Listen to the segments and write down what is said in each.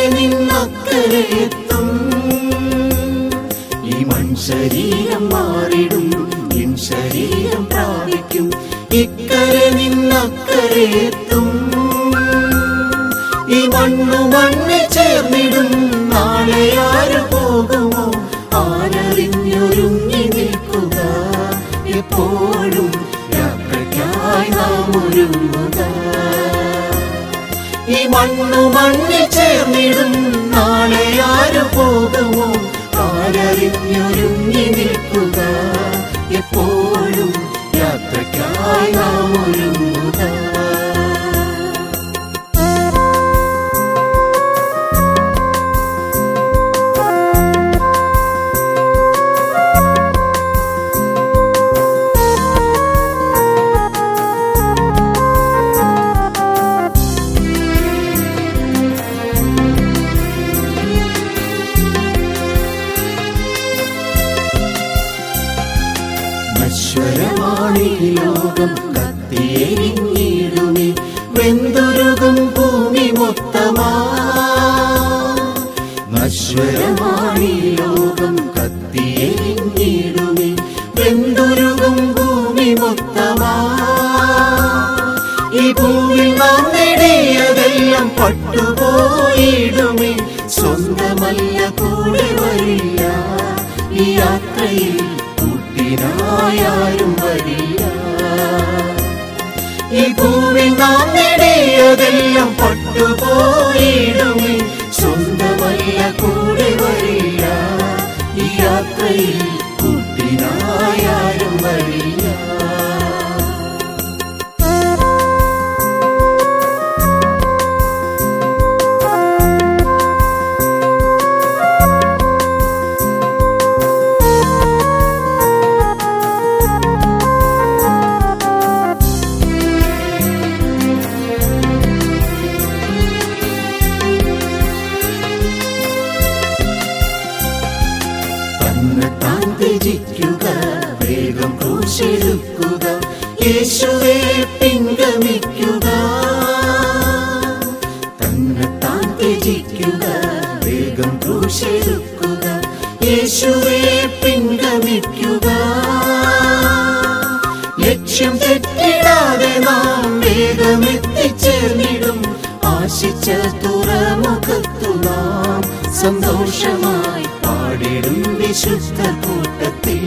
നിന്നക്കരെ എത്തും ഈ മൺശരീരം മാറിടും ഇൻ ശരീരം പ്രാപിക്കും ഇക്കരെ നിന്നക്കരെ എത്തും ഈ മണ്ണു മണ്ണിൽ ചേർന്നിടും നാളെ ആര് പോകുമോ ആരറിഞ്ഞൊരുങ്ങി നിൽക്കുക എപ്പോഴും യാത്രയ്ക്കായി നാം ഒരുങ്ങുക ഈ മണ്ണു മണ്ണിൽ ചേർന്നിടും നാളെ ആര് പോകുമോ ആരറിഞ്ഞൊരുങ്ങി നിൽക്കുക എപ്പോഴും യാത്രയ്ക്കായി നാം ഒരുങ്ങുക നശ്വരമാണീ ലോകം കത്തിയെരിഞ്ഞിടുമേ വെന്തുരുകും ഭൂമി മൊത്തമാ നശ്വരമാണീ ലോകം കത്തിയെരിഞ്ഞിടുമേ വെന്തുരുകും ഭൂമി മൊത്തമാ ഈ ഭൂമിയിൽ നാം നേടിയതെല്ലാം പട്ടുപോയിടുമേ സ്വന്തമല്ല കൂടെ വരില്ല ഈ യാത്രയിൽ കൂട്ടിനായാലും വരില്ല ഈ ഭൂമി നാം നേടിയതെല്ലാം പട്ടുപോയിടുമേ സ്വന്തമല്ല കൂടെ വരില്ല ഈ യാത്രയിൽ കൂട്ടിനായാലും വരില്ല തന്നെ താൻ ത്യജിക്കുക വേഗം ക്രൂശെടുക്കുക യേശുവെ പിൻഗമിക്കുക തന്നെ താൻ ത്യജിക്കുക വേഗം ക്രൂശെടുക്കുക യേശുവെ പിൻഗമിക്കുക ലക്ഷ്യം തെറ്റിടാതെ നാം വേഗം എത്തിച്ചേർന്നിടും ആശിച്ച തുറമുഖത്തു നാം സന്തോഷമായി പാടിടും വിശുദ്ധ കൂട്ടത്തിൽ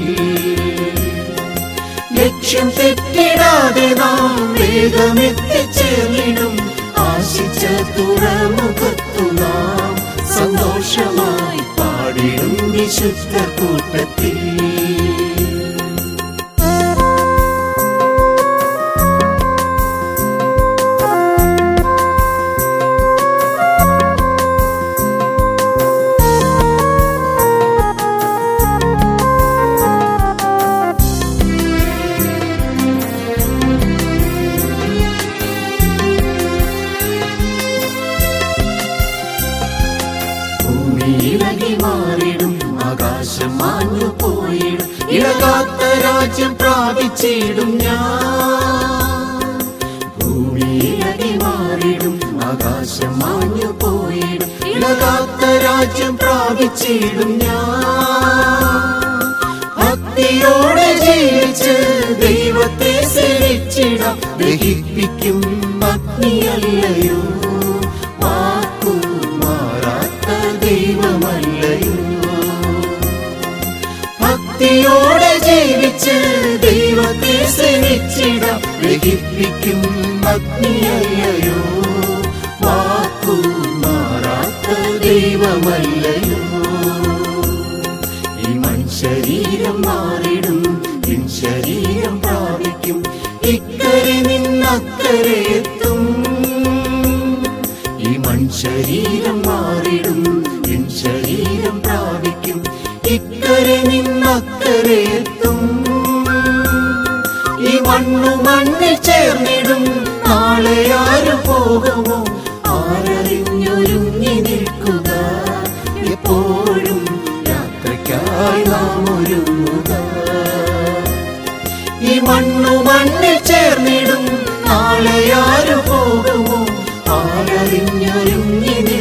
ലക്ഷ്യം തെറ്റിടാതെ നാം വേഗം എത്തിച്ചേർന്നിടും ആശിച്ച തുറമുഖത്തു നാം സന്തോഷമായി പാടിടും വിശുദ്ധ കൂട്ടത്തിൽ ഭൂമി ഇളകി മാറിടും ആകാശം മാഞ്ഞു പോയിടും ഇളകാത്ത രാജ്യം പ്രാപിച്ചിടും ഞാൻ ഭൂമി ഇളകി മാറിടും ആകാശം മാഞ്ഞു പോയിടും ഇളകാത്ത രാജ്യം പ്രാപിച്ചിടും ഞാൻ ഭക്തിയോടെ ജീവിച്ച് ദൈവത്തെ സേവിച്ചിടാം ദഹിപ്പിക്കും അഗ്നിയല്ലയോ വാക്കു മാറാത്ത ദൈവമല്ലയോ ഭക്തിയോടെ ജീവിച്ച് ദൈവത്തെ സേവിച്ചിടാം ദഹിപ്പിക്കും അഗ്നിയല്ലയോ വാക്കു മാറാത്ത ദൈവമല്ലയോ ഈ മൺശരീരം മാറിടും ഇൻ ശരീരം പ്രാപിക്കും ഇക്കരെ നിന്നക്കരെ എത്തും ഈ മൺശരീരം മാറിടും ഇൻ ശരീരം പ്രാപിക്കും ഇക്കരെ നിന്നക്കരെ എത്തും ഈ മണ്ണു മണ്ണിൽ ചേർന്നിടും നാളെ ആര് പോകുമോ ആരറിഞ്ഞൊരുങ്ങി നിൽക്കുക എപ്പോഴും യാത്രയ്ക്കായി നാം ഒരുങ്ങുക ഈ മണ്ണു മണ്ണിൽ ചേർന്നിടും നാളെ ആര് പോകുമോ ആരറിഞ്ഞൊരുങ്ങി നിൽക്കുക